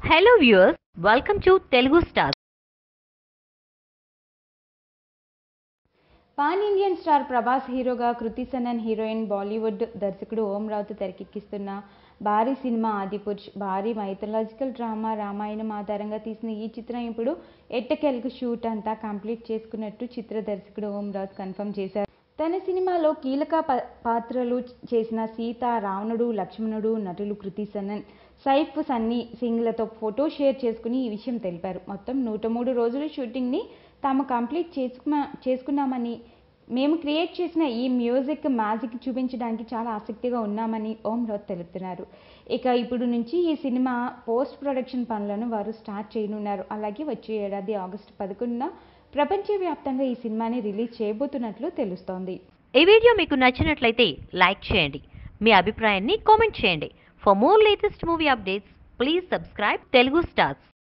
hello viewers welcome to Telugu star pan Indian star Prabhas హీరోగా Kriti Sanon heroine Bollywood దర్శకుడు ఓం రావుతో తెరకెక్కిస్తున్న భారీ సినిమా ఆదిపురుష్ భారీ మైథలాజికల్ డ్రామా రామాయణం ఆధారంగా తీసిన ఈ చిత్రం ఇప్పుడు ఎట్టకెలకు షూట్ అంతా కంప్లీట్ చేసుకున్నట్టు చిత్ర దర్శకుడు ఓం రావు కన్ఫర్మ్ చేశారు తన సినిమాలో కీలక ప- పాత్రలు చేసిన సీత రావణుడు లక్ష్మణుడు నటులు కృతి సనన్ సైఫ్ సన్నీ సింగ్లతో ఫోటో షేర్ చేసుకుని ఈ విషయం తెలిపారు మొత్తం నూట మూడు రోజుల షూటింగ్ని తాము కంప్లీట్ చేసుకున్నా చేసుకున్నామని మేము క్రియేట్ చేసిన ఈ మ్యూజిక్ మ్యాజిక్ చూపించడానికి చాలా ఆసక్తిగా ఉన్నామని ఓం రావు తెలుపుతున్నారు ఇక ఇప్పుడు నుంచి ఈ సినిమా పోస్ట్ ప్రొడక్షన్ పనులను వారు స్టార్ట్ చేయనున్నారు అలాగే వచ్చే ఏడాది ఆగస్టు పదకొండున ప్రపంచవ్యాప్తంగా ఈ సినిమాని రిలీజ్ చేయబోతున్నట్లు తెలుస్తోంది ఈ వీడియో మీకు నచ్చినట్లయితే లైక్ చేయండి మీ అభిప్రాయాన్ని కామెంట్ చేయండి for more latest movie updates please subscribe Telugu stars